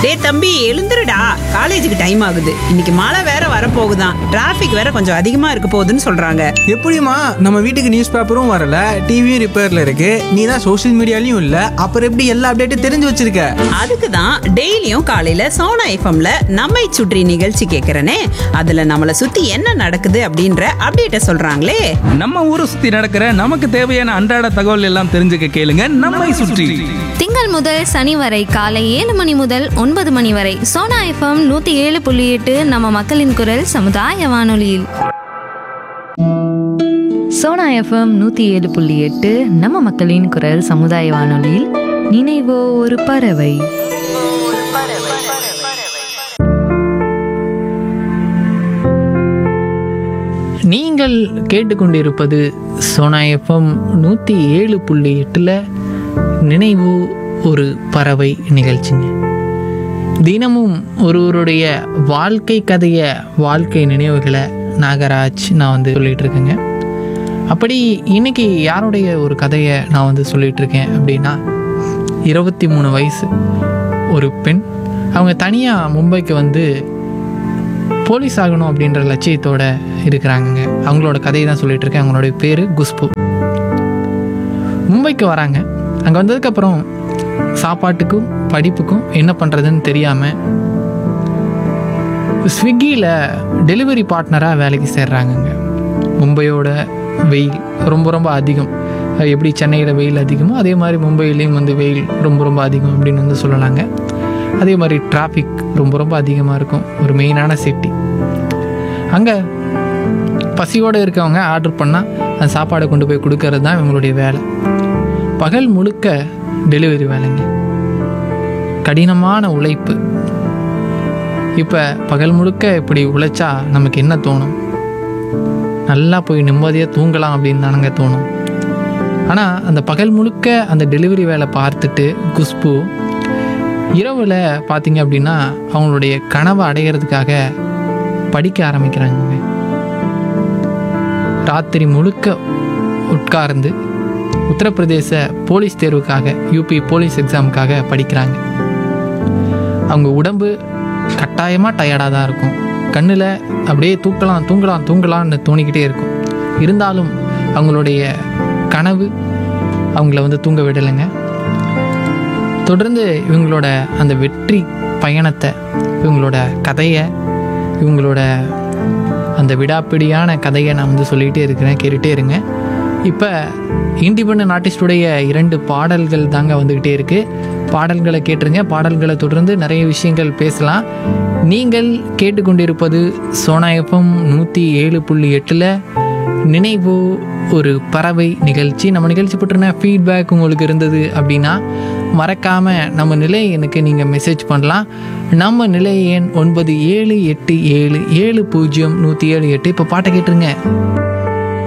டேய் தம்பி எழுந்துருடா காலேஜுக்கு டைம் ஆகுது இன்னைக்கு மழை வேற வரப்போகுதான் டிராஃபிக் வேற கொஞ்சம் அதிகமா இருக்க போகுதுன்னு சொல்றாங்க எப்படிம்மா நம்ம வீட்டுக்கு நியூஸ் பேப்பரும் வரல டிவியும் ரிப்பேர்ல இருக்கு நீ தான் சோஷியல் மீடியாலையும் இல்ல அப்புறம் எப்படி எல்லா அப்டேட்டும் தெரிஞ்சு வச்சிருக்க அதுக்கு தான் டெய்லியும் காலையில சோனா எஃப்எம்ல நம்மை சுற்றி நிகழ்ச்சி கேட்கறனே அதுல நம்மள சுத்தி என்ன நடக்குது அப்படின்ற அப்டேட்ட சொல்றாங்களே நம்ம ஊரை சுத்தி நடக்கிற நமக்கு தேவையான அன்றாட தகவல் எல்லாம் தெரிஞ்சுக்க கேளுங்க நம்மை சுற்றி திங்கள் முதல் சனி வரை காலை ஏழு மணி முதல் ஒன்பது மணி வரை சோனா எஃப்எம் நூத்தி ஏழு புள்ளி எட்டு நம்ம மக்களின் குரல் சமுதாய வானொலியில் சோனா எஃப்எம் நூற்றி ஏழு புள்ளி எட்டு நம்ம மக்களின் குரல் சமுதாய வானொலியில் நினைவோ ஒரு பறவை நீங்கள் கேட்டுக்கொண்டிருப்பது சோனா எஃப்எம் நூற்றி ஏழு புள்ளி எட்டில் நினைவு ஒரு பறவை நிகழ்ச்சிங்க தினமும் ஒருவருடைய வாழ்க்கை கதையை வாழ்க்கை நினைவுகளை நாகராஜ் நான் வந்து சொல்லிகிட்டு இருக்கேங்க அப்படி இன்னைக்கு யாருடைய ஒரு கதையை நான் வந்து சொல்லிகிட்டு இருக்கேன் அப்படின்னா இருபத்தி மூணு வயசு ஒரு பெண் அவங்க தனியாக மும்பைக்கு வந்து போலீஸ் ஆகணும் அப்படின்ற லட்சியத்தோட இருக்கிறாங்கங்க அவங்களோட கதையை தான் சொல்லிட்டு இருக்கேன் அவங்களோட பேர் குஷ்பு மும்பைக்கு வராங்க அங்கே வந்ததுக்கப்புறம் சாப்பாட்டுக்கும் படிப்புக்கும் என்ன பண்ணுறதுன்னு தெரியாமல் ஸ்விக்கியில் டெலிவரி பார்ட்னராக வேலைக்கு சேர்றாங்கங்க மும்பையோட வெயில் ரொம்ப ரொம்ப அதிகம் அஹ் எப்படி சென்னையில் வெயில் அதிகமோ அதே மாதிரி மும்பையிலையும் வந்து வெயில் ரொம்ப ரொம்ப அதிகம் அப்படின்னு வந்து சொல்லலாங்க அதே மாதிரி டிராஃபிக் ரொம்ப ரொம்ப அதிகமாக இருக்கும் ஒரு மெயினான சிட்டி அங்கே பசியோடு இருக்கவங்க ஆர்டர் பண்ணால் அந்த சாப்பாடை கொண்டு போய் கொடுக்கறது தான் இவங்களுடைய வேலை பகல் முழுக்க டெலிவரி வேலைங்க கடினமான உழைப்பு இப்போ பகல் முழுக்க இப்படி உழைச்சா நமக்கு என்ன தோணும் நல்லா போய் நிம்மதியாக தூங்கலாம் அப்படின்னு தானங்க தோணும் ஆனால் அந்த பகல் முழுக்க அந்த டெலிவரி வேலை பார்த்துட்டு குஷ்பு இரவில் பார்த்தீங்க அப்படின்னா அவங்களுடைய கனவை அடையிறதுக்காக படிக்க ஆரம்பிக்கிறாங்க ராத்திரி முழுக்க உட்கார்ந்து உத்தரப்பிரதேச போலீஸ் தேர்வுக்காக யூபி போலீஸ் எக்ஸாமுக்காக படிக்கிறாங்க அவங்க உடம்பு கட்டாயமாக டயர்டாக தான் இருக்கும் கண்ணில் அப்படியே தூக்கலாம் தூங்கலாம் தூங்கலாம்னு தோணிக்கிட்டே இருக்கும் இருந்தாலும் அவங்களுடைய கனவு அவங்கள வந்து தூங்க விடலைங்க தொடர்ந்து இவங்களோட அந்த வெற்றி பயணத்தை இவங்களோட கதையை இவங்களோட அந்த விடாப்பிடியான கதையை நான் வந்து சொல்லிகிட்டே இருக்கிறேன் கேட்டுகிட்டே இருங்க இப்போ இண்டிபெண்ட் ஆர்டிஸ்டுடைய இரண்டு பாடல்கள் தாங்க வந்துக்கிட்டே இருக்குது பாடல்களை கேட்டுருங்க பாடல்களை தொடர்ந்து நிறைய விஷயங்கள் பேசலாம் நீங்கள் கேட்டுக்கொண்டிருப்பது சோனா எஃப்எம் நூற்றி ஏழு புள்ளி எட்டில் நினைவு ஒரு பறவை நிகழ்ச்சி நம்ம நிகழ்ச்சி பற்றின ஃபீட்பேக் உங்களுக்கு இருந்தது அப்படின்னா மறக்காமல் நம்ம நிலை எனக்கு நீங்கள் மெசேஜ் பண்ணலாம் நம்ம நிலை எண் ஒன்பது ஏழு எட்டு ஏழு ஏழு பூஜ்ஜியம் நூற்றி ஏழு எட்டு இப்போ பாட்டை கேட்டுருங்க